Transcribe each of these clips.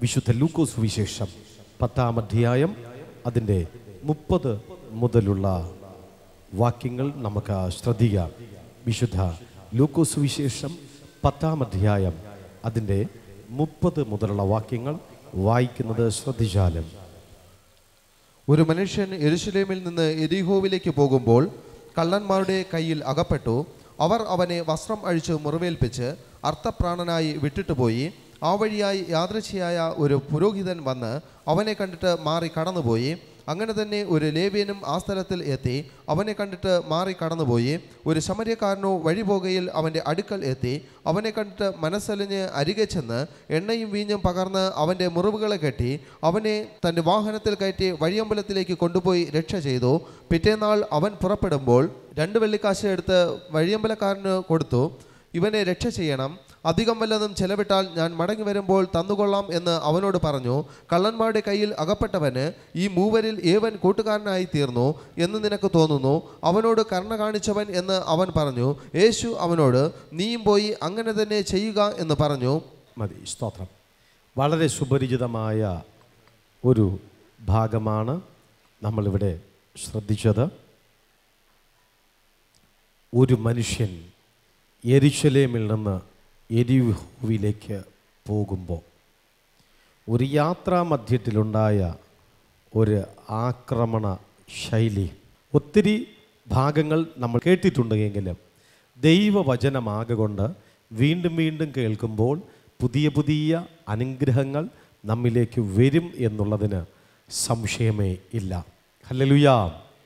വിശുദ്ധ ലൂക്കോസ് വിശേഷം പത്താം അധ്യായം അതിൻ്റെ മുപ്പത് മുതലുള്ള വാക്യങ്ങൾ നമുക്ക് ശ്രദ്ധിക്കാം വിശുദ്ധ ലൂക്കോസ് വിശേഷം പത്താം അധ്യായം അതിൻ്റെ മുപ്പത് മുതലുള്ള വാക്യങ്ങൾ വായിക്കുന്നത് ശ്രദ്ധിച്ചാലും ഒരു മനുഷ്യൻ എരുശലേമിൽ നിന്ന് എരിഹോവിലേക്ക് പോകുമ്പോൾ കള്ളന്മാരുടെ കയ്യിൽ അകപ്പെട്ടു അവർ അവനെ വസ്ത്രം അഴിച്ച് മുറിവേൽപ്പിച്ച് അർത്ഥപ്രാണനായി വിട്ടിട്ട് പോയി ആ വഴിയായി യാദൃച്ഛയായ ഒരു പുരോഹിതൻ വന്ന് അവനെ കണ്ടിട്ട് മാറി കടന്നുപോയി അങ്ങനെ തന്നെ ഒരു ലേവ്യനും ആ സ്ഥലത്തിൽ എത്തി അവനെ കണ്ടിട്ട് മാറി കടന്നുപോയി ഒരു ശമര്യക്കാരനോ വഴി പോകയിൽ അവൻ്റെ അടുക്കൽ എത്തി അവനെ കണ്ടിട്ട് മനസ്സലിഞ്ഞ് അരികെ ചെന്ന് എണ്ണയും വീഞ്ഞും പകർന്ന് അവൻ്റെ മുറിവുകളെ കെട്ടി അവനെ തൻ്റെ വാഹനത്തിൽ കയറ്റി വഴിയമ്പലത്തിലേക്ക് കൊണ്ടുപോയി രക്ഷ ചെയ്തു പിറ്റേന്നാൾ അവൻ പുറപ്പെടുമ്പോൾ രണ്ട് വെള്ളിക്കാശ് എടുത്ത് വഴിയമ്പലക്കാരന് കൊടുത്തു ഇവനെ രക്ഷ ചെയ്യണം അധികം വല്ലതും ചെലവിട്ടാൽ ഞാൻ മടങ്ങി വരുമ്പോൾ തന്നുകൊള്ളാം എന്ന് അവനോട് പറഞ്ഞു കള്ളന്മാരുടെ കയ്യിൽ അകപ്പെട്ടവന് ഈ മൂവരിൽ ഏവൻ കൂട്ടുകാരനായി തീർന്നു എന്ന് നിനക്ക് തോന്നുന്നു അവനോട് കരുണ കാണിച്ചവൻ എന്ന് അവൻ പറഞ്ഞു യേശു അവനോട് നീയും പോയി അങ്ങനെ തന്നെ ചെയ്യുക എന്ന് പറഞ്ഞു മതി സ്തോത്രം വളരെ സുപരിചിതമായ ഒരു ഭാഗമാണ് നമ്മളിവിടെ ശ്രദ്ധിച്ചത് ഒരു മനുഷ്യൻ എരിശലേമിൽ നിന്ന് എരിഹുവിലേക്ക് പോകുമ്പോൾ ഒരു യാത്രാ മധ്യത്തിലുണ്ടായ ഒരു ആക്രമണ ശൈലി ഒത്തിരി ഭാഗങ്ങൾ നമ്മൾ കേട്ടിട്ടുണ്ടെങ്കിലും ദൈവവചനമാകൊണ്ട് വീണ്ടും വീണ്ടും കേൾക്കുമ്പോൾ പുതിയ പുതിയ അനുഗ്രഹങ്ങൾ നമ്മിലേക്ക് വരും എന്നുള്ളതിന് സംശയമേ ഇല്ല ഹല്ലലുയാ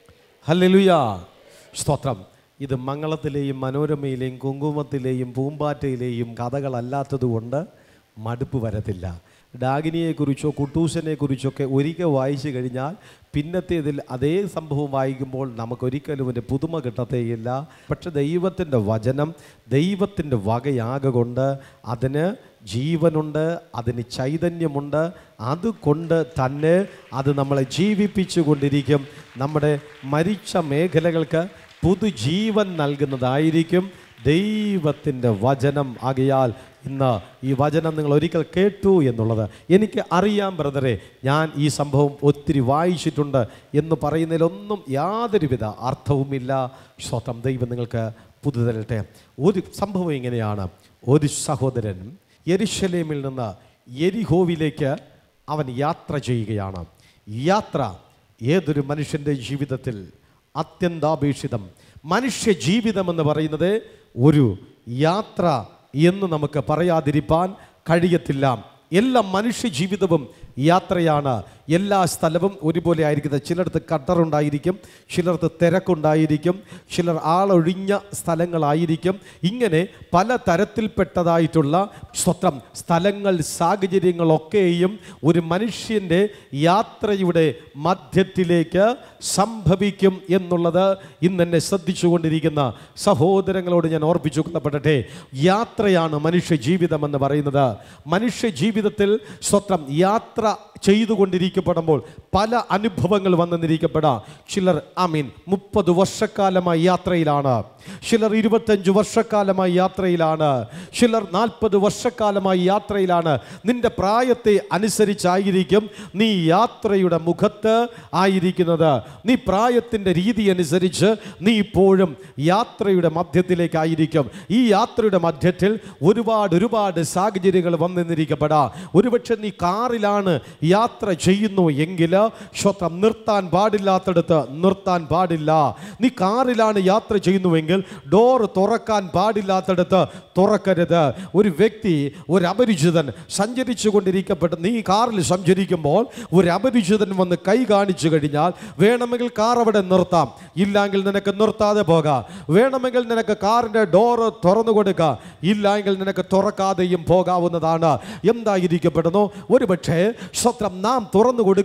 ഹല്ലലുയാ സ്തോത്രം ഇത് മംഗളത്തിലെയും മനോരമയിലെയും കുങ്കുമത്തിലെയും പൂമ്പാറ്റയിലെയും കഥകളല്ലാത്തതുകൊണ്ട് മടുപ്പ് വരത്തില്ല ഡാഗിനിയെക്കുറിച്ചോ കുട്ടൂസനെ കുറിച്ചൊക്കെ ഒരിക്കൽ വായിച്ചു കഴിഞ്ഞാൽ പിന്നത്തേതിൽ അതേ സംഭവം വായിക്കുമ്പോൾ നമുക്കൊരിക്കലും അതിൻ്റെ പുതുമ കിട്ടത്തേയില്ല പക്ഷെ ദൈവത്തിൻ്റെ വചനം ദൈവത്തിൻ്റെ വകയാകൊണ്ട് അതിന് ജീവനുണ്ട് അതിന് ചൈതന്യമുണ്ട് അതുകൊണ്ട് തന്നെ അത് നമ്മളെ ജീവിപ്പിച്ചു കൊണ്ടിരിക്കും നമ്മുടെ മരിച്ച മേഖലകൾക്ക് പുതുജീവൻ നൽകുന്നതായിരിക്കും ദൈവത്തിൻ്റെ വചനം ആകയാൽ ഇന്ന് ഈ വചനം നിങ്ങൾ ഒരിക്കൽ കേട്ടു എന്നുള്ളത് എനിക്ക് അറിയാം ബ്രദറെ ഞാൻ ഈ സംഭവം ഒത്തിരി വായിച്ചിട്ടുണ്ട് എന്ന് പറയുന്നതിലൊന്നും യാതൊരുവിധ അർത്ഥവുമില്ല സ്വതം ദൈവം നിങ്ങൾക്ക് പുതു തരട്ടെ ഒരു സംഭവം ഇങ്ങനെയാണ് ഒരു സഹോദരൻ യെരുശലേമിൽ നിന്ന് എരിഹോവിലേക്ക് അവൻ യാത്ര ചെയ്യുകയാണ് യാത്ര ഏതൊരു മനുഷ്യൻ്റെ ജീവിതത്തിൽ അത്യന്താപേക്ഷിതം മനുഷ്യ ജീവിതം എന്ന് പറയുന്നത് ഒരു യാത്ര എന്ന് നമുക്ക് പറയാതിരിപ്പാൻ കഴിയത്തില്ല എല്ലാ മനുഷ്യ ജീവിതവും യാത്രയാണ് എല്ലാ സ്ഥലവും ഒരുപോലെ ആയിരിക്കുന്നത് ചിലടത്ത് കട്ടറുണ്ടായിരിക്കും ചിലർക്ക് തിരക്കുണ്ടായിരിക്കും ചിലർ ആളൊഴിഞ്ഞ സ്ഥലങ്ങളായിരിക്കും ഇങ്ങനെ പല തരത്തിൽപ്പെട്ടതായിട്ടുള്ള സ്വത്രം സ്ഥലങ്ങൾ സാഹചര്യങ്ങളൊക്കെയും ഒരു മനുഷ്യൻ്റെ യാത്രയുടെ മധ്യത്തിലേക്ക് സംഭവിക്കും എന്നുള്ളത് ഇന്ന് എന്നെ ശ്രദ്ധിച്ചുകൊണ്ടിരിക്കുന്ന സഹോദരങ്ങളോട് ഞാൻ ഓർപ്പിച്ചു കൊള്ളപ്പെടട്ടെ യാത്രയാണ് മനുഷ്യ ജീവിതം എന്ന് പറയുന്നത് മനുഷ്യ ജീവിതത്തിൽ സ്വത്രം യാത്ര ചെയ്തുകൊണ്ടിരിക്കപ്പെടുമ്പോൾ പല അനുഭവങ്ങൾ വന്നെന്നിരിക്കപ്പെടാം ചിലർ അമീൻ മുപ്പത് വർഷക്കാലമായി യാത്രയിലാണ് ചിലർ ഇരുപത്തഞ്ച് വർഷക്കാലമായി യാത്രയിലാണ് ചിലർ നാൽപ്പത് വർഷക്കാലമായി യാത്രയിലാണ് നിന്റെ പ്രായത്തെ അനുസരിച്ചായിരിക്കും നീ യാത്രയുടെ മുഖത്ത് ആയിരിക്കുന്നത് നീ പ്രായത്തിൻ്റെ രീതി അനുസരിച്ച് നീ ഇപ്പോഴും യാത്രയുടെ മധ്യത്തിലേക്കായിരിക്കും ഈ യാത്രയുടെ മധ്യത്തിൽ ഒരുപാട് ഒരുപാട് സാഹചര്യങ്ങൾ വന്നെന്നിരിക്കപ്പെടാം ഒരുപക്ഷെ നീ കാറിലാണ് യാത്ര ചെയ്യുന്നു എങ്കിൽ ശ്വത്രം നിർത്താൻ പാടില്ലാത്തടത്ത് നിർത്താൻ പാടില്ല നീ കാറിലാണ് യാത്ര ചെയ്യുന്നുവെങ്കിൽ ഡോർ തുറക്കാൻ പാടില്ലാത്തടത്ത് തുറക്കരുത് ഒരു വ്യക്തി ഒരു അപരിചിതൻ സഞ്ചരിച്ചു കൊണ്ടിരിക്കപ്പെട്ട നീ കാറിൽ സഞ്ചരിക്കുമ്പോൾ ഒരു അപരിചിതൻ വന്ന് കൈ കാണിച്ചു കഴിഞ്ഞാൽ വേണമെങ്കിൽ കാർ അവിടെ നിർത്താം ഇല്ലെങ്കിൽ നിനക്ക് നിർത്താതെ പോകാം വേണമെങ്കിൽ നിനക്ക് കാറിൻ്റെ ഡോറ് തുറന്നു കൊടുക്കുക ഇല്ലെങ്കിൽ നിനക്ക് തുറക്കാതെയും പോകാവുന്നതാണ് എന്തായിരിക്കപ്പെടുന്നു ഒരുപക്ഷെ സ്വത്രം നാം തുറന്നു കൊടുക്കുമ്പോൾ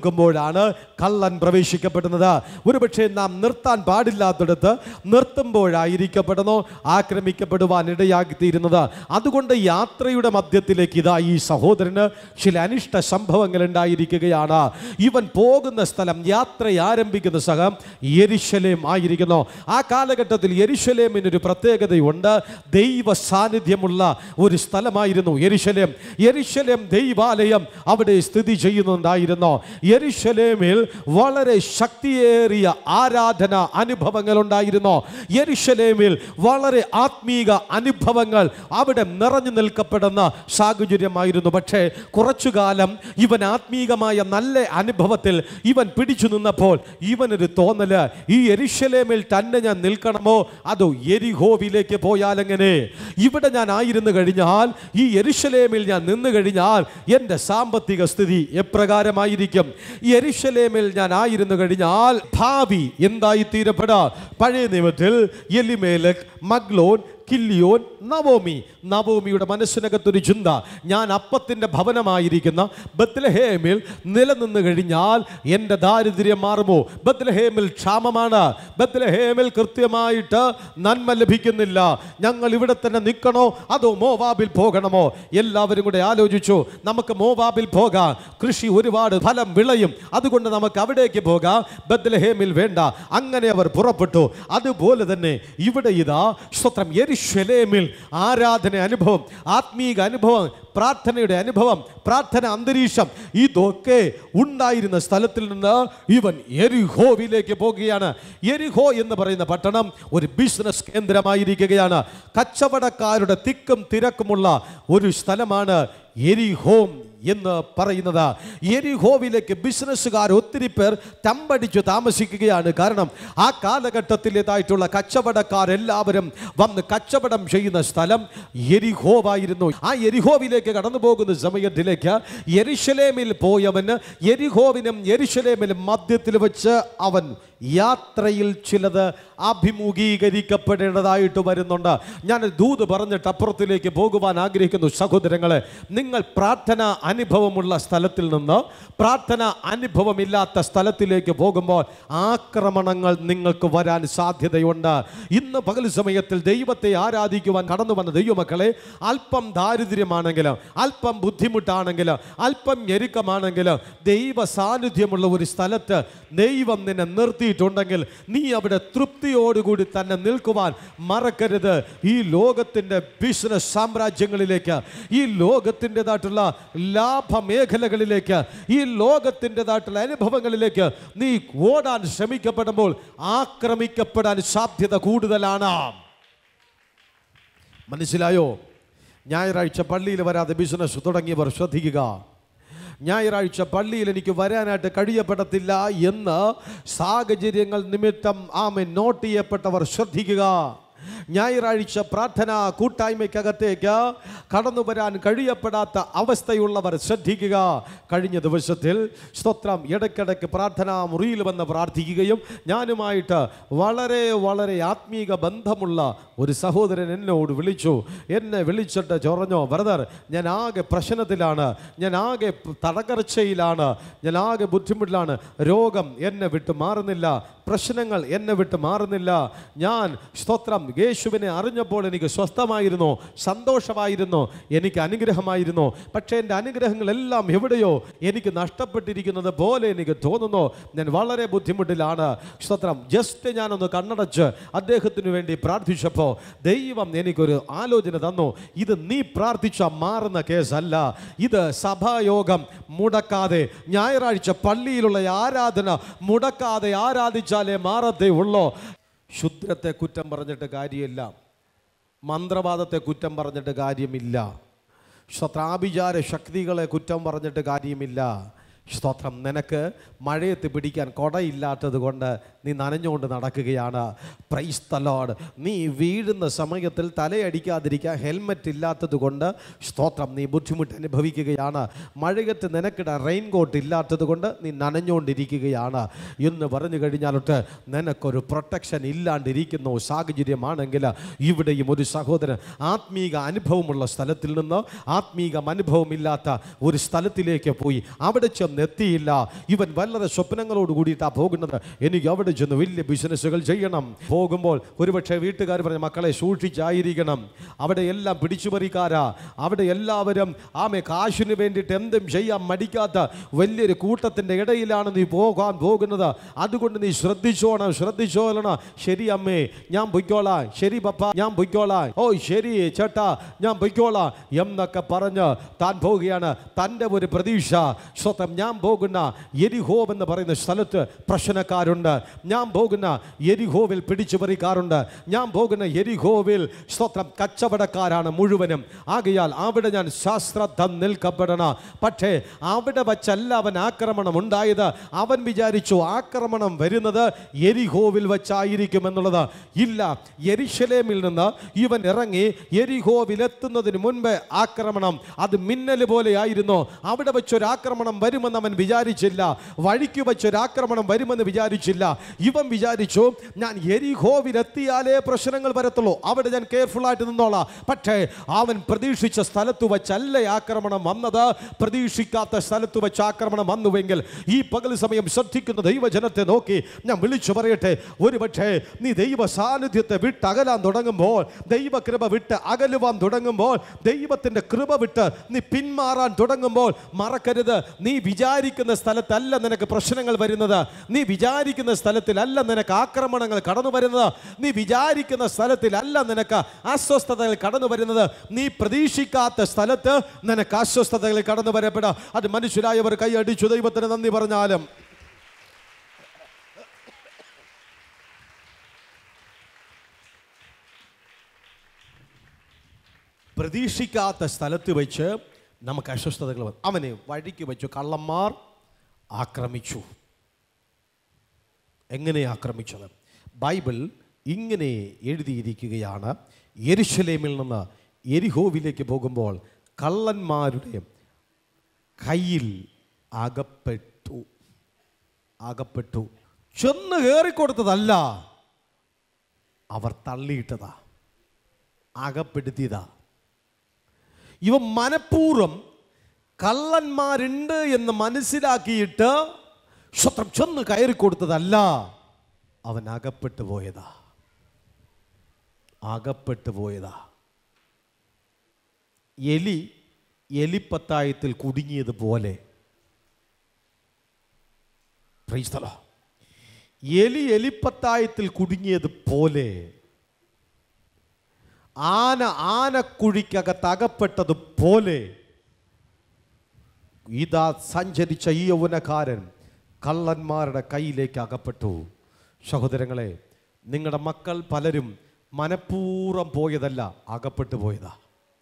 നിർത്തുമ്പോഴാണ് കള്ളൻ പ്രവേശിക്കപ്പെടുന്നത് ഒരുപക്ഷെ നാം നിർത്താൻ പാടില്ലാത്തടത്ത് നിർത്തുമ്പോഴായിരിക്കപ്പെടുന്നു ആക്രമിക്കപ്പെടുവാൻ ഇടയാക്കിത്തീരുന്നത് അതുകൊണ്ട് യാത്രയുടെ മധ്യത്തിലേക്ക് ഇതാ ഈ സഹോദരന് ചില അനിഷ്ട സംഭവങ്ങൾ ഉണ്ടായിരിക്കുകയാണ് ഇവൻ പോകുന്ന സ്ഥലം യാത്ര ആരംഭിക്കുന്ന സ്ഥലം യെരുശലേം ആയിരിക്കുന്നു ആ കാലഘട്ടത്തിൽ യെരുശലേമിന് ഒരു പ്രത്യേകതയുണ്ട് ദൈവ സാന്നിധ്യമുള്ള ഒരു സ്ഥലമായിരുന്നു യെരുശലേം യെരുശലേം ദൈവാലയം അവിടെ സ്ഥിതി ചെയ്യുന്നുണ്ടായിരുന്നു യെരുശലേമിൽ വളരെ ശക്തിയേറിയ ആരാധന അനുഭവങ്ങൾ ഉണ്ടായിരുന്നു യെരുശലേമിൽ വളരെ ആത്മീക അനുഭവങ്ങൾ അവിടെ നിറഞ്ഞു നിൽക്കപ്പെടുന്ന സാഹചര്യമായിരുന്നു പക്ഷേ കുറച്ചു കാലം ഇവൻ ആത്മീകമായ നല്ല അനുഭവത്തിൽ ഇവൻ പിടിച്ചു നിന്നപ്പോൾ ഇവനൊരു തോന്നല് ഈ എരിശലേമിൽ തന്നെ ഞാൻ നിൽക്കണമോ അതോ എരിഹോവിലേക്ക് പോയാലെങ്ങനെ ഇവിടെ ഞാൻ ആയിരുന്നു കഴിഞ്ഞാൽ ഈ എരിശലേമിൽ ഞാൻ നിന്ന് കഴിഞ്ഞാൽ എൻ്റെ സാമ്പത്തിക സ്ഥിതി എപ്രകാരമായിരിക്കും ഈ എരിശലേമിൽ ഞാൻ ആയിരുന്നു കഴിഞ്ഞാൽ ഭാവി എന്തായി തീരപ്പെടാ പഴയ നിയമത്തിൽ എലിമേലക് മഗ്ലോൻ കില്ലിയോൻ നവോമി നവോമിയുടെ മനസ്സിനകത്തൊരു ചിന്ത ഞാൻ അപ്പത്തിൻ്റെ ഭവനമായിരിക്കുന്ന ബത്ലഹേമിൽ നിലനിന്ന് കഴിഞ്ഞാൽ എൻ്റെ ദാരിദ്ര്യം മാറുമോ ബത്ലഹേമിൽ ക്ഷാമമാണ് ബത്ലഹേമിൽ കൃത്യമായിട്ട് നന്മ ലഭിക്കുന്നില്ല ഞങ്ങൾ ഇവിടെ തന്നെ നിൽക്കണോ അതോ മോവാബിൽ പോകണമോ എല്ലാവരും കൂടെ ആലോചിച്ചു നമുക്ക് മോവാബിൽ പോകാം കൃഷി ഒരുപാട് ഫലം വിളയും അതുകൊണ്ട് നമുക്ക് അവിടേക്ക് പോകാം ബത്ലഹേമിൽ വേണ്ട അങ്ങനെ അവർ പുറപ്പെട്ടു അതുപോലെ തന്നെ ഇവിടെ ഇതാ സ്വത്രം യെരുശലേമിൽ ആരാധന അനുഭവം ആത്മീക അനുഭവം പ്രാർത്ഥനയുടെ അനുഭവം പ്രാർത്ഥന അന്തരീക്ഷം ഇതൊക്കെ ഉണ്ടായിരുന്ന സ്ഥലത്തിൽ നിന്ന് ഇവൻ എരിഹോവിലേക്ക് പോകുകയാണ് എരിഹോ എന്ന് പറയുന്ന പട്ടണം ഒരു ബിസിനസ് കേന്ദ്രമായിരിക്കുകയാണ് കച്ചവടക്കാരുടെ തിക്കും തിരക്കുമുള്ള ഒരു സ്ഥലമാണ് എരിഹോം എന്ന് പറയുന്നത് എരിഹോവിലേക്ക് ബിസിനസ്സുകാർ ഒത്തിരി പേർ തമ്പടിച്ചു താമസിക്കുകയാണ് കാരണം ആ കാലഘട്ടത്തിലേതായിട്ടുള്ള കച്ചവടക്കാരെല്ലാവരും വന്ന് കച്ചവടം ചെയ്യുന്ന സ്ഥലം എരിഹോവായിരുന്നു ആ എരിഹോവിലേക്ക് കടന്നു പോകുന്ന സമയത്തിലേക്ക് എരിശലേമിൽ പോയവന് എരിഹോവിനും എരിശലേമിനും മധ്യത്തിൽ വെച്ച് അവൻ യാത്രയിൽ ചിലത് അഭിമുഖീകരിക്കപ്പെടേണ്ടതായിട്ട് വരുന്നുണ്ട് ഞാൻ ദൂത് പറഞ്ഞിട്ട് അപ്പുറത്തിലേക്ക് പോകുവാൻ ആഗ്രഹിക്കുന്നു സഹോദരങ്ങളെ നിങ്ങൾ പ്രാർത്ഥന അനുഭവമുള്ള സ്ഥലത്തിൽ നിന്ന് പ്രാർത്ഥന അനുഭവമില്ലാത്ത സ്ഥലത്തിലേക്ക് പോകുമ്പോൾ ആക്രമണങ്ങൾ നിങ്ങൾക്ക് വരാൻ സാധ്യതയുണ്ട് ഇന്ന് പകൽ സമയത്തിൽ ദൈവത്തെ ആരാധിക്കുവാൻ കടന്നു വന്ന ദൈവമക്കളെ അല്പം ദാരിദ്ര്യമാണെങ്കിലും അല്പം ബുദ്ധിമുട്ടാണെങ്കിലും അല്പം ഞെരുക്കമാണെങ്കിലും ദൈവ സാന്നിധ്യമുള്ള ഒരു സ്ഥലത്ത് ദൈവം നിന്നെ നിർത്തിയിട്ടുണ്ടെങ്കിൽ നീ അവിടെ തൃപ്തിയോടുകൂടി തന്നെ നിൽക്കുവാൻ മറക്കരുത് ഈ ലോകത്തിൻ്റെ ബിസിനസ് സാമ്രാജ്യങ്ങളിലേക്ക് ഈ ലോകത്തിൻ്റെതായിട്ടുള്ള ലാഭമേഖലകളിലേക്ക് ഈ ലോകത്തിൻ്റെതായിട്ടുള്ള അനുഭവങ്ങളിലേക്ക് നീ ഓടാൻ ശ്രമിക്കപ്പെടുമ്പോൾ ആക്രമിക്കപ്പെടാൻ സാധ്യത കൂടുതലാണ് മനസ്സിലായോ ഞായറാഴ്ച പള്ളിയിൽ വരാതെ ബിസിനസ് തുടങ്ങിയവർ ശ്രദ്ധിക്കുക ഞായറാഴ്ച പള്ളിയിൽ എനിക്ക് വരാനായിട്ട് കഴിയപ്പെടത്തില്ല എന്ന് സാഹചര്യങ്ങൾ നിമിത്തം ആമെ നോട്ട് ചെയ്യപ്പെട്ടവർ ശ്രദ്ധിക്കുക ഞായറാഴ്ച പ്രാർത്ഥന കൂട്ടായ്മയ്ക്കകത്തേക്ക് കടന്നു വരാൻ കഴിയപ്പെടാത്ത അവസ്ഥയുള്ളവർ ശ്രദ്ധിക്കുക കഴിഞ്ഞ ദിവസത്തിൽ സ്തോത്രം ഇടയ്ക്കിടയ്ക്ക് പ്രാർത്ഥനാ മുറിയിൽ വന്ന് പ്രാർത്ഥിക്കുകയും ഞാനുമായിട്ട് വളരെ വളരെ ആത്മീക ബന്ധമുള്ള ഒരു സഹോദരൻ എന്നോട് വിളിച്ചു എന്നെ വിളിച്ചിട്ട് ചൊറഞ്ഞോ ബ്രദർ ഞാൻ ആകെ പ്രശ്നത്തിലാണ് ഞാൻ ആകെ തടകർച്ചയിലാണ് ഞാൻ ആകെ ബുദ്ധിമുട്ടിലാണ് രോഗം എന്നെ വിട്ട് മാറുന്നില്ല പ്രശ്നങ്ങൾ എന്നെ വിട്ട് മാറുന്നില്ല ഞാൻ സ്തോത്രം യേശുവിനെ അറിഞ്ഞപ്പോൾ എനിക്ക് സ്വസ്ഥമായിരുന്നു സന്തോഷമായിരുന്നു എനിക്ക് അനുഗ്രഹമായിരുന്നു പക്ഷേ എൻ്റെ അനുഗ്രഹങ്ങളെല്ലാം എവിടെയോ എനിക്ക് നഷ്ടപ്പെട്ടിരിക്കുന്നത് പോലെ എനിക്ക് തോന്നുന്നു ഞാൻ വളരെ ബുദ്ധിമുട്ടിലാണ് സ്തോത്രം ജസ്റ്റ് ഞാനൊന്ന് കണ്ണടച്ച് അദ്ദേഹത്തിന് വേണ്ടി പ്രാർത്ഥിച്ചപ്പോൾ ദൈവം എനിക്കൊരു ആലോചന തന്നു ഇത് നീ പ്രാർത്ഥിച്ച മാറുന്ന കേസല്ല ഇത് സഭായോഗം മുടക്കാതെ ഞായറാഴ്ച പള്ളിയിലുള്ള ആരാധന മുടക്കാതെ ആരാധിച്ചാലേ മാറത്തേ ഉള്ളൂ ശുദ്രത്തെ കുറ്റം പറഞ്ഞിട്ട് കാര്യമില്ല മന്ത്രവാദത്തെ കുറ്റം പറഞ്ഞിട്ട് കാര്യമില്ല സ്വത്രാഭിചാര ശക്തികളെ കുറ്റം പറഞ്ഞിട്ട് കാര്യമില്ല സ്തോത്രം നിനക്ക് മഴയത്ത് പിടിക്കാൻ കൊടയില്ലാത്തത് കൊണ്ട് നീ നനഞ്ഞുകൊണ്ട് നടക്കുകയാണ് പ്രൈസ് തലോഡ് നീ വീഴുന്ന സമയത്തിൽ തലയടിക്കാതിരിക്കാൻ ഹെൽമറ്റ് ഇല്ലാത്തത് കൊണ്ട് സ്തോത്രം നീ ബുദ്ധിമുട്ട് അനുഭവിക്കുകയാണ് മഴയത്ത് നിനക്കിട റെയിൻ കോട്ട് ഇല്ലാത്തത് കൊണ്ട് നീ നനഞ്ഞുകൊണ്ടിരിക്കുകയാണ് എന്ന് പറഞ്ഞു കഴിഞ്ഞാലൊട്ട് നിനക്കൊരു പ്രൊട്ടക്ഷൻ ഇല്ലാണ്ടിരിക്കുന്ന സാഹചര്യമാണെങ്കിൽ ഇവിടെയും ഒരു സഹോദരൻ ആത്മീക അനുഭവമുള്ള സ്ഥലത്തിൽ നിന്ന് ആത്മീക അനുഭവമില്ലാത്ത ഒരു സ്ഥലത്തിലേക്ക് പോയി അവിടെ ചെന്ന് എത്തിയില്ല ഇവൻ വളരെ സ്വപ്നങ്ങളോട് കൂടിയിട്ടാണ് പോകുന്നത് എനിക്ക് അവിടെ ചെന്ന് വലിയ ബിസിനസ്സുകൾ ചെയ്യണം പോകുമ്പോൾ ഒരുപക്ഷെ വീട്ടുകാർ പറഞ്ഞ മക്കളെ സൂക്ഷിച്ചായിരിക്കണം അവിടെ എല്ലാം പിടിച്ചുപറിക്കാരാ അവിടെ എല്ലാവരും ആമെ കാശിന് വേണ്ടിയിട്ട് എന്തും ചെയ്യാൻ മടിക്കാത്ത വലിയൊരു കൂട്ടത്തിൻ്റെ ഇടയിലാണ് നീ പോകാൻ പോകുന്നത് അതുകൊണ്ട് നീ ശ്രദ്ധിച്ചോണം ശ്രദ്ധിച്ചോളണം ശരി അമ്മേ ഞാൻ പൊയ്ക്കോളാം ശരി പപ്പ ഞാൻ പൊയ്ക്കോളാം ഓ ശരി ചേട്ടാ ഞാൻ പൊയ്ക്കോളാം എന്നൊക്കെ പറഞ്ഞ് താൻ പോവുകയാണ് തൻ്റെ ഒരു പ്രതീക്ഷ സ്വത്തം ഞാൻ പോകുന്ന എരിഹോവ് എന്ന് പറയുന്ന സ്ഥലത്ത് പ്രശ്നക്കാരുണ്ട് ഞാൻ പോകുന്ന എരിഹോവിൽ പിടിച്ചുപറിക്കാറുണ്ട് ഞാൻ പോകുന്ന എരിഹോവിൽ സ്വത്രം കച്ചവടക്കാരാണ് മുഴുവനും ആകയാൽ അവിടെ ഞാൻ ശാസ്ത്രദ്ധ നിൽക്കപ്പെടണം പക്ഷേ അവിടെ വച്ചല്ല അവൻ ആക്രമണം ഉണ്ടായത് അവൻ വിചാരിച്ചു ആക്രമണം വരുന്നത് എരിഹോവിൽ വച്ചായിരിക്കും എന്നുള്ളത് ഇല്ല എരിശലേമിൽ നിന്ന് ഇവൻ ഇറങ്ങി എരിഹോവിലെത്തുന്നതിന് മുൻപ് ആക്രമണം അത് മിന്നൽ പോലെയായിരുന്നു അവിടെ വെച്ചൊരു ആക്രമണം വരുമെന്ന് അവൻ വിചാരിച്ചില്ല വഴിക്ക് വെച്ചൊരു ആക്രമണം വരുമെന്ന് വിചാരിച്ചില്ല ഇവൻ വിചാരിച്ചു ഞാൻ എരിഹോവിലെത്തിയാലേ പ്രശ്നങ്ങൾ വരത്തുള്ളൂ അവിടെ ഞാൻ കെയർഫുൾ ആയിട്ട് നിന്നോളാം പക്ഷേ അവൻ പ്രതീക്ഷിച്ച സ്ഥലത്ത് വെച്ചല്ല ആക്രമണം വന്നത് പ്രതീക്ഷിക്കാത്ത സ്ഥലത്ത് വെച്ച് ആക്രമണം വന്നുവെങ്കിൽ ഈ പകൽ സമയം ശ്രദ്ധിക്കുന്ന ദൈവജനത്തെ നോക്കി ഞാൻ വിളിച്ചു പറയട്ടെ ഒരുപക്ഷേ നീ ദൈവ സാന്നിധ്യത്തെ വിട്ട് അകലാൻ തുടങ്ങുമ്പോൾ ദൈവകൃപ വിട്ട് അകലുവാൻ തുടങ്ങുമ്പോൾ ദൈവത്തിൻ്റെ കൃപ വിട്ട് നീ പിന്മാറാൻ തുടങ്ങുമ്പോൾ മറക്കരുത് നീ വിചാരിക്കുന്ന സ്ഥലത്തല്ല നിനക്ക് പ്രശ്നങ്ങൾ വരുന്നത് നീ വിചാരിക്കുന്ന സ്ഥലത്തിലല്ല നിനക്ക് ആക്രമണങ്ങൾ കടന്നു വരുന്നത് നീ വിചാരിക്കുന്ന സ്ഥലത്തിലല്ല നിനക്ക് അസ്വസ്ഥതകൾ കടന്നു വരുന്നത് നീ പ്രതീക്ഷിക്കാത്ത സ്ഥലത്ത് നിനക്ക് അസ്വസ്ഥതകൾ കടന്നു വരപ്പെടാം അത് മനുഷ്യരായവർ കൈയടിച്ചു ദൈവത്തിന് നന്ദി പറഞ്ഞാലും പ്രതീക്ഷിക്കാത്ത സ്ഥലത്ത് വെച്ച് നമുക്ക് അസ്വസ്ഥതകൾ വന്നു അവനെ വഴിക്ക് വെച്ചു കള്ളന്മാർ ആക്രമിച്ചു എങ്ങനെ ആക്രമിച്ചത് ബൈബിൾ ഇങ്ങനെ എഴുതിയിരിക്കുകയാണ് യെരുശലേമിൽ നിന്ന് എരിഹോവിലേക്ക് പോകുമ്പോൾ കള്ളന്മാരുടെ കയ്യിൽ അകപ്പെട്ടു അകപ്പെട്ടു ചെന്ന് കയറിക്കൊടുത്തതല്ല അവർ തള്ളിയിട്ടതാ അകപ്പെടുത്തിയതാ ഇവ മനഃപൂർവ്വം കള്ളന്മാരുണ്ട് എന്ന് മനസ്സിലാക്കിയിട്ട് സ്വത്രം ചെന്ന് കയറി കൊടുത്തതല്ല അവൻ അകപ്പെട്ടു പോയതാ അകപ്പെട്ടു പോയതാ എലി എലിപ്പത്തായത്തിൽ കുടുങ്ങിയതുപോലെ Praise the Lord. എലി എലിപ്പത്തായത്തിൽ കുടുങ്ങിയതുപോലെ ആന ആനക്കുഴിക്കകത്ത് അകപ്പെട്ടതുപോലെ ഇതാ സഞ്ചരിച്ച ഈ യൗവനക്കാരൻ കള്ളന്മാരുടെ കയ്യിലേക്ക് അകപ്പെട്ടു സഹോദരങ്ങളെ നിങ്ങളുടെ മക്കൾ പലരും മനഃപൂർവ്വം പോയതല്ല അകപ്പെട്ടു പോയതാ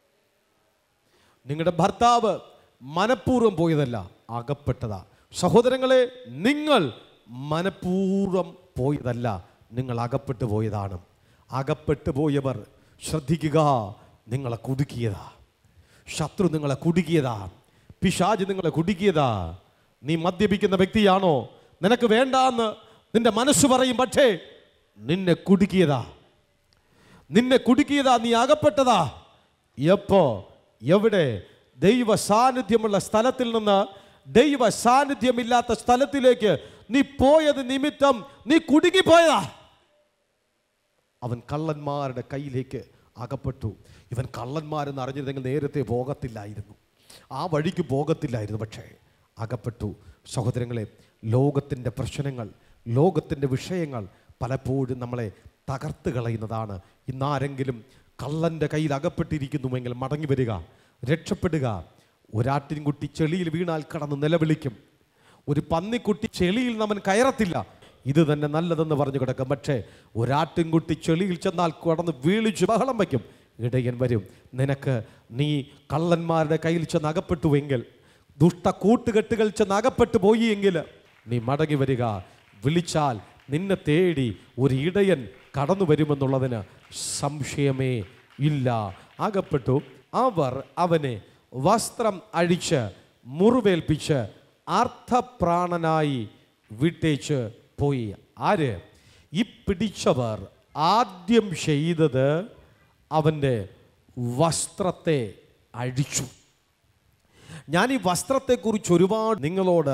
നിങ്ങളുടെ ഭർത്താവ് മനഃപൂർവ്വം പോയതല്ല അകപ്പെട്ടതാ സഹോദരങ്ങളെ നിങ്ങൾ മനഃപൂർവ്വം പോയതല്ല നിങ്ങൾ അകപ്പെട്ടു പോയതാണ് അകപ്പെട്ടു പോയവർ ശ്രദ്ധിക്കുക നിങ്ങളെ കുടുക്കിയതാ ശത്രു നിങ്ങളെ കുടുക്കിയതാ പിശാജ് നിങ്ങളെ കുടുക്കിയതാ നീ മദ്യപിക്കുന്ന വ്യക്തിയാണോ നിനക്ക് വേണ്ടാന്ന് നിന്റെ മനസ്സ് പറയും പക്ഷേ നിന്നെ കുടുക്കിയതാ നിന്നെ കുടുക്കിയതാ നീ അകപ്പെട്ടതാ എപ്പോ എവിടെ ദൈവ സാന്നിധ്യമുള്ള സ്ഥലത്തിൽ നിന്ന് ദൈവ സാന്നിധ്യമില്ലാത്ത സ്ഥലത്തിലേക്ക് നീ പോയത് നിമിത്തം നീ കുടുങ്ങിപ്പോയതാ അവൻ കള്ളന്മാരുടെ കയ്യിലേക്ക് അകപ്പെട്ടു ഇവൻ കള്ളന്മാരെന്ന് അറിഞ്ഞിരുന്നെങ്കിൽ നേരത്തെ പോകത്തില്ലായിരുന്നു ആ വഴിക്ക് പോകത്തില്ലായിരുന്നു പക്ഷേ അകപ്പെട്ടു സഹോദരങ്ങളെ ലോകത്തിൻ്റെ പ്രശ്നങ്ങൾ ലോകത്തിൻ്റെ വിഷയങ്ങൾ പലപ്പോഴും നമ്മളെ തകർത്ത് കളയുന്നതാണ് ഇന്നാരെങ്കിലും കള്ളൻ്റെ കയ്യിൽ അകപ്പെട്ടിരിക്കുന്നുവെങ്കിൽ മടങ്ങി വരിക രക്ഷപ്പെടുക ഒരാട്ടിൻകുട്ടി ചെളിയിൽ വീണാൽ കടന്ന് നിലവിളിക്കും ഒരു പന്നിക്കുട്ടി ചെളിയിൽ നമ്മൻ കയറത്തില്ല ഇത് തന്നെ നല്ലതെന്ന് പറഞ്ഞു കിടക്കും പക്ഷേ ഒരാട്ടിൻകുട്ടി ചെളിയിൽ ചെന്നാൽ കടന്ന് വീളിച്ച് ബഹളം വയ്ക്കും ഇടയൻ വരും നിനക്ക് നീ കള്ളന്മാരുടെ കയ്യിൽ ചെന്ന് അകപ്പെട്ടുവെങ്കിൽ ദുഷ്ട കൂട്ടുകെട്ടുകൾ ചെന്ന് അകപ്പെട്ടു പോയി എങ്കിൽ നീ മടങ്ങി വരിക വിളിച്ചാൽ നിന്നെ തേടി ഒരു ഇടയൻ കടന്നു വരുമെന്നുള്ളതിന് സംശയമേ ഇല്ല അകപ്പെട്ടു അവർ അവനെ വസ്ത്രം അഴിച്ച് മുറിവേൽപ്പിച്ച് അർത്ഥപ്രാണനായി വിട്ടേച്ച് പോയി ആര് ഈ പിടിച്ചവർ ആദ്യം ചെയ്തത് അവൻ്റെ വസ്ത്രത്തെ അഴിച്ചു ഞാൻ ഈ വസ്ത്രത്തെക്കുറിച്ച് ഒരുപാട് നിങ്ങളോട്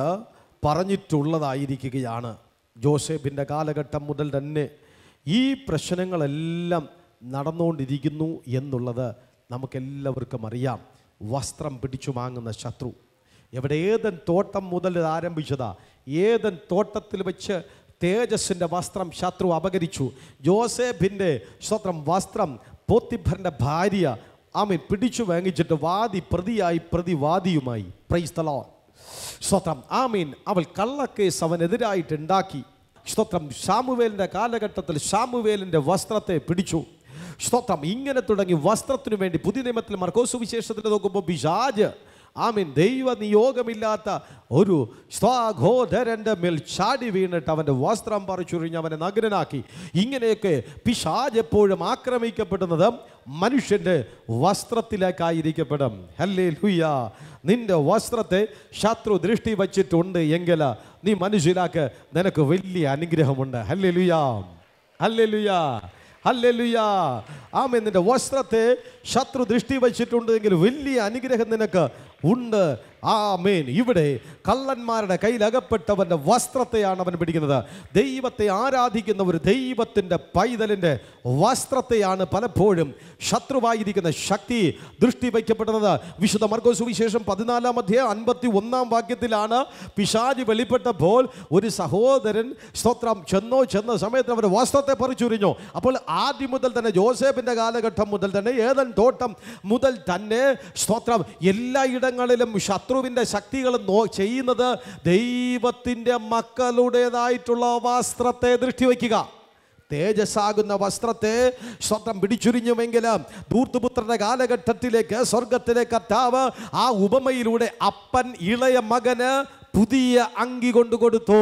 പറഞ്ഞിട്ടുള്ളതായിരിക്കുകയാണ് ജോസഫിൻ്റെ കാലഘട്ടം മുതൽ തന്നെ ഈ പ്രശ്നങ്ങളെല്ലാം നടന്നുകൊണ്ടിരിക്കുന്നു എന്നുള്ളത് നമുക്കെല്ലാവർക്കും അറിയാം വസ്ത്രം പിടിച്ചു വാങ്ങുന്ന ശത്രു എവിടെ ഏതൻ തോട്ടം മുതൽ ഇത് ആരംഭിച്ചതാ ഏതൻ തോട്ടത്തിൽ വെച്ച് തേജസ്സിൻ്റെ വസ്ത്രം ശത്രു അപകരിച്ചു ജോസഫിൻ്റെ സ്വത്രം വസ്ത്രം പോത്തിഭറിൻ്റെ ഭാര്യ ആമീൻ പിടിച്ചു വാങ്ങിച്ചിട്ട് വാദി പ്രതിയായി പ്രതിവാദിയുമായി പ്രൈസ്തലോ സ്തോത്രം ആമീൻ അവൾ കള്ളക്കേസ് അവനെതിരായിട്ട് ഉണ്ടാക്കി സ്തോത്രം ഷാമുവേലിൻ്റെ കാലഘട്ടത്തിൽ ഷാമുവേലിൻ്റെ വസ്ത്രത്തെ പിടിച്ചു സ്തോത്രം ഇങ്ങനെ തുടങ്ങി വസ്ത്രത്തിനു വേണ്ടി പുതിയ നിയമത്തിൽ മർക്കോസ് വിശേഷത്തിൽ നോക്കുമ്പോൾ ബിഷാജ് ആമീൻ ദൈവ നിയോഗമില്ലാത്ത ഒരു സ്വാഘോധരൻ്റെ മേൽ ചാടി വീണിട്ട് അവൻ്റെ വസ്ത്രം പറിച്ചുറിഞ്ഞ് അവനെ നഗ്നനാക്കി ഇങ്ങനെയൊക്കെ പിശാജ് എപ്പോഴും ആക്രമിക്കപ്പെടുന്നത് മനുഷ്യൻ്റെ വസ്ത്രത്തിലേക്കായിരിക്കപ്പെടും ഹല്ലേ ലുയ്യ നിന്റെ വസ്ത്രത്തെ ശത്രു ദൃഷ്ടി വച്ചിട്ടുണ്ട് എങ്കിൽ നീ മനസ്സിലാക്ക് നിനക്ക് വലിയ അനുഗ്രഹമുണ്ട് ഹല്ലേ ലുയാ ഹല്ലേ ലുയാ ഹല്ലേലൂയ ആമേൻ നിന്റെ വസ്ത്രത്തെ ശത്രു ദൃഷ്ടി വച്ചിട്ടുണ്ടെങ്കിൽ വലിയ അനുഗ്രഹം നിനക്ക് ഉണ്ട് ആമേൻ ഇവിടെ കള്ളന്മാരുടെ കയ്യിൽ അകപ്പെട്ടവന്റെ വസ്ത്രത്തെയാണ് അവൻ പിടിക്കുന്നത് ദൈവത്തെ ആരാധിക്കുന്ന ഒരു ദൈവത്തിൻ്റെ പൈതലിൻ്റെ വസ്ത്രത്തെയാണ് പലപ്പോഴും ശത്രുവായിരിക്കുന്ന ശക്തി ദൃഷ്ടി വയ്ക്കപ്പെടുന്നത് വിശുദ്ധ മർഗോസ് വിശേഷം പതിനാലാം അധ്യായം അൻപത്തി ഒന്നാം വാക്യത്തിലാണ് പിശാജ് വെളിപ്പെട്ടപ്പോൾ ഒരു സഹോദരൻ സ്തോത്രം ചെന്നോ ചെന്ന സമയത്ത് അവരുടെ വസ്ത്രത്തെ പറിച്ചുരിഞ്ഞു അപ്പോൾ ആദ്യം മുതൽ തന്നെ ജോസഫിൻ്റെ കാലഘട്ടം മുതൽ തന്നെ ഏതൻ തോട്ടം മുതൽ തന്നെ സ്തോത്രം എല്ലായിടങ്ങളിലും ശത്രുവിൻ്റെ ശക്തികൾ നോ ചെയ്യുന്നത് ദൈവത്തിൻ്റെ മക്കളുടേതായിട്ടുള്ള വസ്ത്രത്തെ ദൃഷ്ടി വയ്ക്കുക തേജസ്സാകുന്ന വസ്ത്രത്തെ സ്വന്തം പിടിച്ചുരിഞ്ഞുവെങ്കിലും ധൂർത്തുപുത്രന്റെ കാലഘട്ടത്തിലേക്ക് സ്വർഗത്തിലെ കർത്താവ് ആ ഉപമയിലൂടെ അപ്പൻ ഇളയ മകന് പുതിയ അങ്കി കൊണ്ടു കൊടുത്തു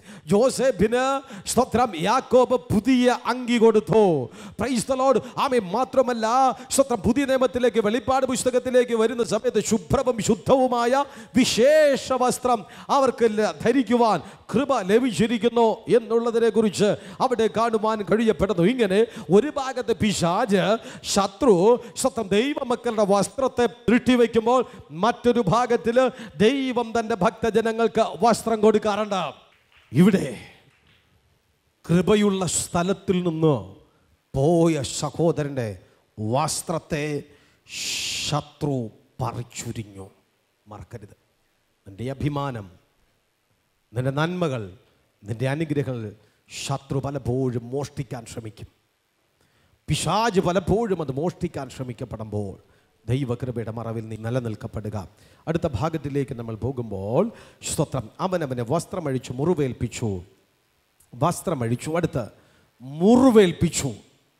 ജോസഫിന് സ്തോത്രം യാക്കോബ് പുതിയ അങ്കി കൊടുത്തു പ്രൈസ് ദ ലോർഡ് ആമേ മാത്രമല്ല സ്തോത്രം പുതിയ നിയമത്തിലേക്ക് വെളിപ്പാട് പുസ്തകത്തിലേക്ക് വരുന്ന സമയത്ത് ശുഭ്രവും ശുദ്ധവുമായ വിശേഷ വസ്ത്രം അവർക്ക് ല- ധരിക്കുവാൻ കൃപ ലഭിച്ചിരിക്കുന്നു എന്നുള്ളതിനെ കുറിച്ച് അവിടെ കാണുവാൻ കഴിയപ്പെടുന്നു ഇങ്ങനെ ഒരു ഭാഗത്ത് പിശാജ് ശത്രു സ്വന്തം ദൈവമക്കളുടെ വസ്ത്രത്തെ ദൃഷ്ടി വയ്ക്കുമ്പോൾ മറ്റൊരു ഭാഗത്തിൽ ദൈവം തൻ്റെ ഭക്തജനങ്ങൾക്ക് വസ്ത്രം കൊടുക്കാറുണ്ട് ഇവിടെ കൃപയുള്ള സ്ഥലത്തിൽ നിന്ന് പോയ സഹോദരൻ്റെ വസ്ത്രത്തെ ശത്രു പറിച്ചുരിഞ്ഞു മറക്കരുത് നിന്റെ അഭിമാനം നിന്റെ നന്മകൾ നിന്റെ അനുഗ്രഹങ്ങൾ ശത്രു പലപ്പോഴും മോഷ്ടിക്കാൻ ശ്രമിക്കും പിശാജ് പലപ്പോഴും അത് മോഷ്ടിക്കാൻ ശ്രമിക്കപ്പെടുമ്പോൾ ദൈവകൃപയുടെ മറവിൽ നീ നിലനിൽക്കപ്പെടുക അടുത്ത ഭാഗത്തിലേക്ക് നമ്മൾ പോകുമ്പോൾ സ്തോത്രം അവനവനെ വസ്ത്രമഴിച്ചു മുറിവേൽപ്പിച്ചു വസ്ത്രമഴിച്ചു അടുത്ത് മുറിവേൽപ്പിച്ചു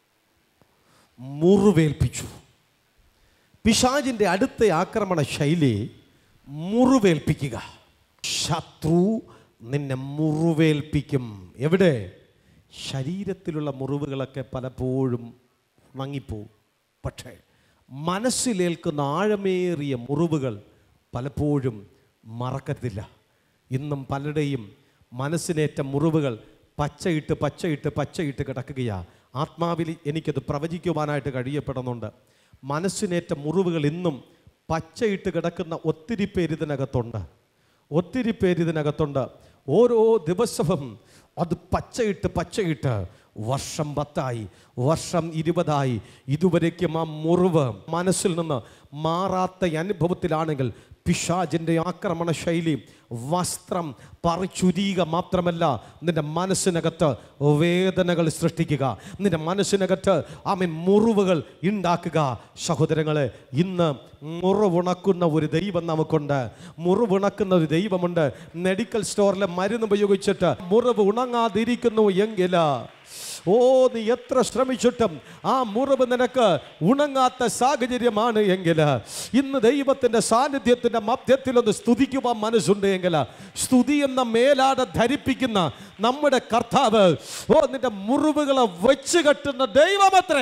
മുറിവേൽപ്പിച്ചു പിശാജിൻ്റെ അടുത്ത ആക്രമണ ശൈലി മുറിവേൽപ്പിക്കുക ശത്രു നിന്നെ മുറിവേൽപ്പിക്കും എവിടെ ശരീരത്തിലുള്ള മുറിവുകളൊക്കെ പലപ്പോഴും ഉണങ്ങിപ്പോവും പക്ഷേ മനസ്സിലേൽക്കുന്ന ആഴമേറിയ മുറിവുകൾ പലപ്പോഴും മറക്കത്തില്ല ഇന്നും പലരുടെയും മനസ്സിനേറ്റ മുറിവുകൾ പച്ചയിട്ട് പച്ചയിട്ട് പച്ചയിട്ട് കിടക്കുകയാണ് ആത്മാവിൽ എനിക്കത് പ്രവചിക്കുവാനായിട്ട് കഴിയപ്പെടുന്നുണ്ട് മനസ്സിനേറ്റ മുറിവുകൾ ഇന്നും പച്ചയിട്ട് കിടക്കുന്ന ഒത്തിരി പേര് ഇതിനകത്തുണ്ട് ഒത്തിരി പേര് ഇതിനകത്തുണ്ട് ഓരോ ദിവസവും അത് പച്ചയിട്ട് പച്ചയിട്ട് വർഷം പത്തായി വർഷം ഇരുപതായി ഇതുവരേക്കും ആ മുറിവ് മനസ്സിൽ നിന്ന് മാറാത്ത അനുഭവത്തിലാണെങ്കിൽ പിശാജിൻ്റെ ആക്രമണ ശൈലി വസ്ത്രം പറിച്ചുരിയുക മാത്രമല്ല നിന്റെ മനസ്സിനകത്ത് വേദനകൾ സൃഷ്ടിക്കുക നിന്റെ മനസ്സിനകത്ത് ആമൻ മുറിവുകൾ ഉണ്ടാക്കുക സഹോദരങ്ങളെ ഇന്ന് മുറിവുണക്കുന്ന ഒരു ദൈവം നമുക്കുണ്ട് മുറിവുണക്കുന്ന ഒരു ദൈവമുണ്ട് മെഡിക്കൽ സ്റ്റോറിലെ മരുന്ന് ഉപയോഗിച്ചിട്ട് മുറിവ് ഉണങ്ങാതിരിക്കുന്നു എങ്കിൽ ഓ നീ എത്ര ശ്രമിച്ചിട്ടും ആ മുറിവ് നിനക്ക് ഉണങ്ങാത്ത സാഹചര്യമാണ് എങ്കിൽ ഇന്ന് ദൈവത്തിൻ്റെ സാന്നിധ്യത്തിൻ്റെ മധ്യത്തിൽ ഒന്ന് സ്തുതിക്കുവാൻ മനസ്സുണ്ട് എങ്കിൽ സ്തുതി എന്ന മേലാടെ ധരിപ്പിക്കുന്ന നമ്മുടെ കർത്താവ് ഓ നിന്റെ മുറിവുകളെ വെച്ച് കെട്ടുന്ന ദൈവമത്രേ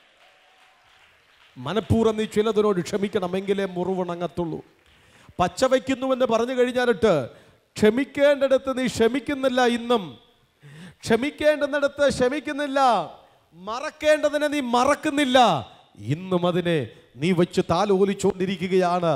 മനഃപൂർവ്വം നീ ചിലതിനോട് ക്ഷമിക്കണമെങ്കിലേ മുറിവുണങ്ങത്തുള്ളൂ പച്ച വയ്ക്കുന്നുവെന്ന് പറഞ്ഞു കഴിഞ്ഞാലിട്ട് ക്ഷമിക്കേണ്ടിടത്ത് നീ ക്ഷമിക്കുന്നില്ല ഇന്നും ക്ഷമിക്കേണ്ടുന്നിടത്ത് ക്ഷമിക്കുന്നില്ല മറക്കേണ്ടതിനെ നീ മറക്കുന്നില്ല ഇന്നും അതിനെ നീ വെച്ച് താലോലിച്ചുകൊണ്ടിരിക്കുകയാണ്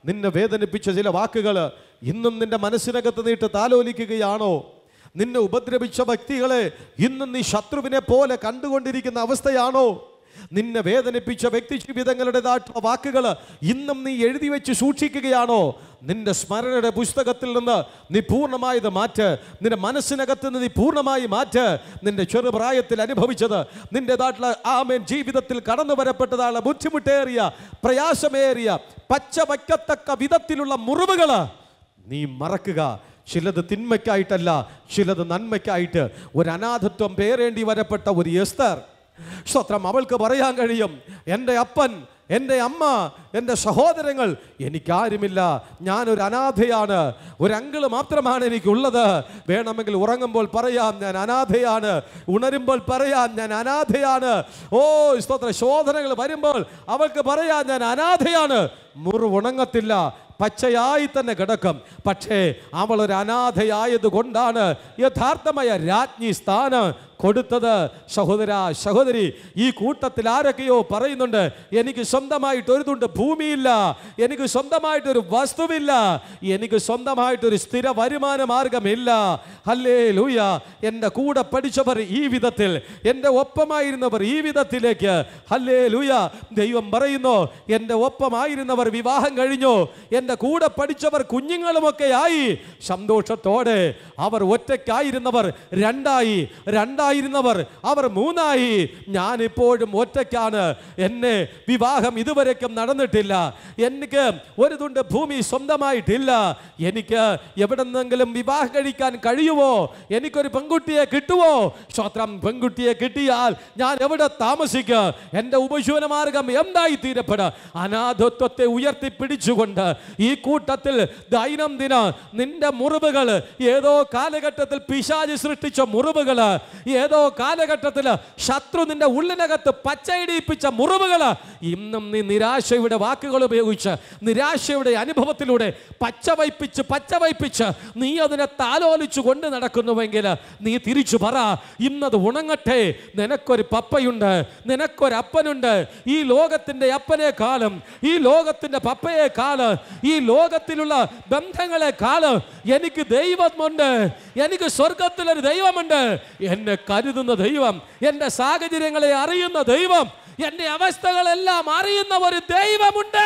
നിന്നെ വേദനിപ്പിച്ച ചില വാക്കുകൾ ഇന്നും നിന്റെ മനസ്സിനകത്ത് നീട്ട് താലോലിക്കുകയാണോ നിന്നെ ഉപദ്രവിച്ച വ്യക്തികളെ ഇന്നും നീ ശത്രുവിനെ പോലെ കണ്ടുകൊണ്ടിരിക്കുന്ന അവസ്ഥയാണോ നിന്നെ വേദനിപ്പിച്ച വ്യക്തി ജീവിതങ്ങളുടേതായിട്ടുള്ള വാക്കുകൾ ഇന്നും നീ എഴുതി വെച്ച് സൂക്ഷിക്കുകയാണോ നിന്റെ സ്മരണയുടെ പുസ്തകത്തിൽ നിന്ന് നീ പൂർണ്ണമായത് മാറ്റ് നിന്റെ മനസ്സിനകത്ത് നിന്ന് നീ പൂർണ്ണമായി മാറ്റ് നിന്റെ ചെറുപ്രായത്തിൽ അനുഭവിച്ചത് നിന്റേതായിട്ടുള്ള ആമേൻ ജീവിതത്തിൽ കടന്നു വരപ്പെട്ടതായുള്ള ബുദ്ധിമുട്ടേറിയ പ്രയാസമേറിയ പച്ച വയ്ക്കത്തക്ക വിധത്തിലുള്ള മുറിവുകൾ നീ മറക്കുക ചിലത് തിന്മയ്ക്കായിട്ടല്ല ചിലത് നന്മയ്ക്കായിട്ട് ഒരു അനാഥത്വം പേരേണ്ടി വരപ്പെട്ട ഒരു എസ്തർ സ്തോത്രം അവൾക്ക് പറയാൻ കഴിയും എൻ്റെ അപ്പൻ എൻ്റെ അമ്മ എൻ്റെ സഹോദരങ്ങൾ എനിക്കാരുമില്ല ഞാനൊരു അനാഥയാണ് ഒരു അങ്കിള് മാത്രമാണ് എനിക്കുള്ളത് വേണമെങ്കിൽ ഉറങ്ങുമ്പോൾ പറയാം ഞാൻ അനാഥയാണ് ഉണരുമ്പോൾ പറയാം ഞാൻ അനാഥയാണ് ഓ സ്തോത്ര ശോധനകൾ വരുമ്പോൾ അവൾക്ക് പറയാം ഞാൻ അനാഥയാണ് മുറിവുണങ്ങത്തില്ല പച്ചയായി തന്നെ കിടക്കും പക്ഷേ അവൾ ഒരു അനാഥയായത് കൊണ്ടാണ് യഥാർത്ഥമായ രാജ്ഞി സ്ഥാനം കൊടുത്തത് സഹോദര സഹോദരി ഈ കൂട്ടത്തിൽ ആരൊക്കെയോ പറയുന്നുണ്ട് എനിക്ക് സ്വന്തമായിട്ട് ഒരു തുണ്ട് ഭൂമിയില്ല എനിക്ക് സ്വന്തമായിട്ടൊരു വസ്തുവില്ല എനിക്ക് സ്വന്തമായിട്ടൊരു സ്ഥിര വരുമാന മാർഗമില്ല ഹല്ലേ ലൂയ എൻ്റെ കൂടെ പഠിച്ചവർ ഈ വിധത്തിൽ എൻ്റെ ഒപ്പമായിരുന്നവർ ഈ വിധത്തിലേക്ക് ഹല്ലേ ലൂയ ദൈവം പറയുന്നു എൻ്റെ ഒപ്പമായിരുന്നവർ വിവാഹം കഴിഞ്ഞു എൻ്റെ കൂടെ പഠിച്ചവർ കുഞ്ഞുങ്ങളുമൊക്കെ ആയി സന്തോഷത്തോടെ അവർ ഒറ്റയ്ക്കായിരുന്നവർ രണ്ടായി രണ്ടായിരുന്നവർ അവർ മൂന്നായി ഞാൻ ഇപ്പോഴും ഒറ്റയ്ക്കാണ് എന്നെ വിവാഹം ഇതുവരേക്കും നടന്നിട്ടില്ല എനിക്ക് ഒരു തുണ്ട് ഭൂമി സ്വന്തമായിട്ടില്ല എനിക്ക് എവിടെന്നെങ്കിലും വിവാഹം കഴിക്കാൻ കഴിയുമോ എനിക്കൊരു പെൺകുട്ടിയെ കിട്ടുമോ സ്വത്രം പെൺകുട്ടിയെ കിട്ടിയാൽ ഞാൻ എവിടെ താമസിക്കുക എൻ്റെ ഉപജീവന മാർഗം എന്തായി തീരപ്പെട അനാഥത്വത്തെ ഉയർത്തിപ്പിടിച്ചുകൊണ്ട് ഈ കൂട്ടത്തിൽ ദൈനംദിന നിന്റെ മുറിവുകൾ ഏതോ കാലഘട്ടത്തിൽ പിശാചി സൃഷ്ടിച്ച മുറിവുകൾ ഏതോ കാലഘട്ടത്തിൽ ശത്രു നിന്റെ ഉള്ളിനകത്ത് പച്ചയിടിപ്പിച്ച മുറിവുകൾ ഇന്നും നീ നിരാശയുടെ വാക്കുകൾ ഉപയോഗിച്ച് നിരാശയുടെ അനുഭവത്തിലൂടെ പച്ചവയ്പ്പിച്ച് പച്ചവയ്പ്പിച്ച് നീ അതിനെ താലോലിച്ചു കൊണ്ട് നടക്കുന്നുവെങ്കിൽ നീ തിരിച്ചു പറ ഇന്നത് ഉണങ്ങട്ടെ നിനക്കൊരു പപ്പയുണ്ട് നിനക്കൊരു അപ്പനുണ്ട് ഈ ലോകത്തിന്റെ അപ്പനേക്കാളും ഈ ലോകത്തിന്റെ പപ്പയെക്കാള് ഈ ലോകത്തിലുള്ള ബന്ധങ്ങളെക്കാള് എനിക്ക് ദൈവമുണ്ട് എനിക്ക് സ്വർഗത്തിലൊരു ദൈവമുണ്ട് എന്നെ കരുതുന്ന ദൈവം എൻ്റെ സാഹചര്യങ്ങളെ അറിയുന്ന ദൈവം എൻ്റെ അവസ്ഥകളെല്ലാം അറിയുന്ന ഒരു ദൈവമുണ്ട്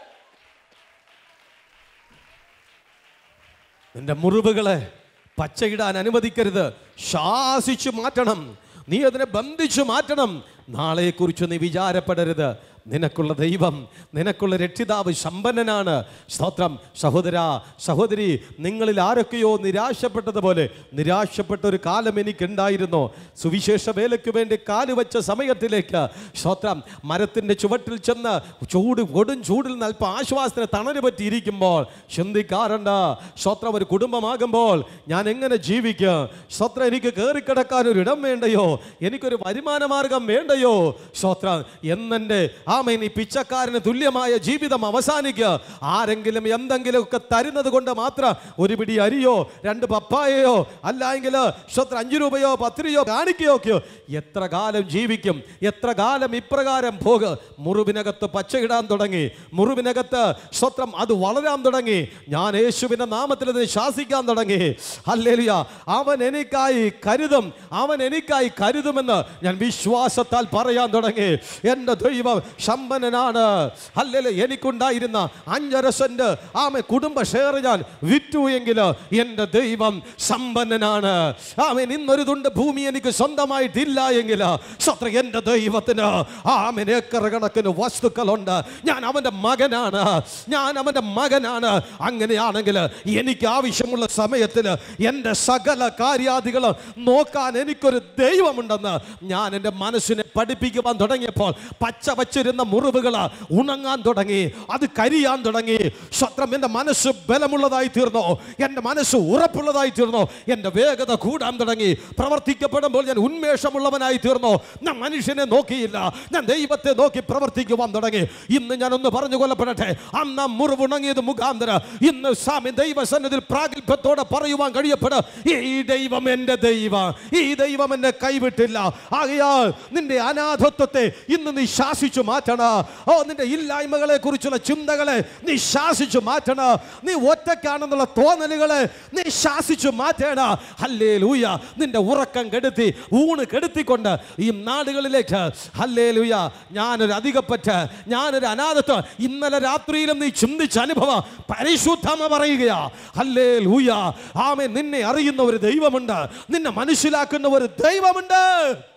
നിന്റെ മുറിവുകളെ പച്ചയിടാൻ അനുവദിക്കരുത് ശാസിച്ചു മാറ്റണം നീ അതിനെ ബന്ധിച്ചു മാറ്റണം നാളെക്കുറിച്ച് നീ വിചാരപ്പെടരുത് നിനക്കുള്ള ദൈവം നിനക്കുള്ള രക്ഷിതാവ് സമ്പന്നനാണ് സ്തോത്രം സഹോദര സഹോദരി നിങ്ങളിൽ ആരൊക്കെയോ നിരാശപ്പെട്ടതുപോലെ നിരാശപ്പെട്ട ഒരു കാലം എനിക്കുണ്ടായിരുന്നു സുവിശേഷ വേലയ്ക്ക് വേണ്ടി കാല് വെച്ച സമയത്തിലേക്ക് സ്തോത്രം മരത്തിൻ്റെ ചുവട്ടിൽ ചെന്ന് ചൂട് കൊടും ചൂടിൽ നിന്ന് അല്പം ആശ്വാസത്തിന് തണല് പറ്റിയിരിക്കുമ്പോൾ ചിന്തിക്കാറുണ്ട് സ്തോത്രം ഒരു കുടുംബമാകുമ്പോൾ ഞാൻ എങ്ങനെ ജീവിക്കും സ്തോത്രം എനിക്ക് കയറിക്കിടക്കാൻ ഒരു ഇടം വേണ്ടയോ എനിക്കൊരു വരുമാന മാർഗം വേണ്ടയോ സ്തോത്രം എന്നെ ആമേൻ ഈ പിച്ചക്കാരന് തുല്യമായ ജീവിതം അവസാനിക്കുക ആരെങ്കിലും എന്തെങ്കിലുമൊക്കെ തരുന്നത് കൊണ്ട് മാത്രം ഒരു പിടി അരിയോ രണ്ട് പപ്പായയോ അല്ലെങ്കിൽ സ്വത്ര അഞ്ചു രൂപയോ പത്ത് രൂപയോ കാണിക്കുകയൊക്കെയോ എത്ര കാലം ജീവിക്കും എത്ര കാലം ഇപ്രകാരം പോക മുറിവിനകത്ത് പച്ചയിടാൻ തുടങ്ങി മുറിവിനകത്ത് സ്വത്രം അത് വളരാൻ തുടങ്ങി ഞാൻ യേശുവിൻ്റെ നാമത്തിൽ അത് ശാസിക്കാൻ തുടങ്ങി അല്ലേലിയ അവൻ എനിക്കായി കരുതും അവൻ എനിക്കായി കരുതുമെന്ന് ഞാൻ വിശ്വാസത്താൽ പറയാൻ തുടങ്ങി എൻ്റെ ദൈവം സമ്പന്നനാണ് അല്ലല്ലേ എനിക്കുണ്ടായിരുന്ന അഞ്ചര സെന്റ് ആമെ കുടുംബ ഷെയർ ഞാൻ വിറ്റു എങ്കിൽ എൻ്റെ ദൈവം സമ്പന്നനാണ് ആമൻ ഇന്നൊരു തുണ്ട് ഭൂമി എനിക്ക് സ്വന്തമായിട്ടില്ല എങ്കിൽ സത്ര എൻ്റെ ദൈവത്തിന് ആമൻ ഏക്കർ കണക്കിന് വസ്തുക്കളുണ്ട് ഞാൻ അവൻ്റെ മകനാണ് ഞാൻ അവൻ്റെ മകനാണ് അങ്ങനെയാണെങ്കിൽ എനിക്ക് ആവശ്യമുള്ള സമയത്തിൽ എൻ്റെ സകല കാര്യാദികൾ നോക്കാൻ എനിക്കൊരു ദൈവമുണ്ടെന്ന് ഞാൻ എൻ്റെ മനസ്സിനെ പഠിപ്പിക്കുവാൻ തുടങ്ങിയപ്പോൾ പച്ച വച്ചിരുന്ന മുറിവുകൾ ഉണങ്ങാൻ തുടങ്ങി അത് കരിയാൻ തുടങ്ങി ശത്രം എൻ്റെ മനസ്സ് ബലമുള്ളതായി തീർന്നു എൻ്റെ മനസ്സ് ഉറപ്പുള്ളതായി തീർന്നു എൻ്റെ വേഗത കൂടാൻ തുടങ്ങി പ്രവർത്തിക്കപ്പെടുമ്പോൾ ഞാൻ ഉന്മേഷമുള്ളവനായി തീർന്നു ഞാൻ മനുഷ്യനെ നോക്കിയില്ല ഞാൻ ദൈവത്തെ നോക്കി പ്രവർത്തിക്കുവാൻ തുടങ്ങി ഇന്ന് ഞാൻ ഒന്ന് പറഞ്ഞു കൊല്ലപ്പെടട്ടെ അന്ന് ആ മുറിവുണങ്ങിയത് മുഖാന്തര ഇന്ന് സ്വാമി ദൈവസന്നിധിയിൽ പ്രാഗൽഭ്യത്തോടെ പറയുവാൻ കഴിയപ്പെട ഈ ദൈവം എൻ്റെ ദൈവം ഈ ദൈവം എന്നെ കൈവിട്ടില്ല ആകയാൽ നിന്റെ അനാഥത്വത്തെ ഇന്ന് നീ ശാസിച്ചു മാറ്റി മാറ്റണം ഓ നിന്റെ ഇല്ലായ്മകളെ കുറിച്ചുള്ള ചിന്തകളെ നീ ശാസിച്ചു മാറ്റണം നീ ഒറ്റക്കാണെന്നുള്ള തോന്നലുകളെ നീ ശാസിച്ചു മാറ്റണം ഹല്ലേ ലൂയ നിന്റെ ഉറക്കം കെടുത്തി ഊണ് കെടുത്തിക്കൊണ്ട് ഈ നാടുകളിലേക്ക് ഹല്ലേ ലൂയ ഞാനൊരു അധികപ്പറ്റ ഞാനൊരു അനാഥത്വം ഇന്നലെ രാത്രിയിലും നീ ചിന്തിച്ച അനുഭവം പരിശുദ്ധമ പറയുകയാ ഹല്ലേ ലൂയ ആമേ നിന്നെ അറിയുന്ന ഒരു ദൈവമുണ്ട് നിന്നെ മനസ്സിലാക്കുന്ന ഒരു ദൈവമുണ്ട്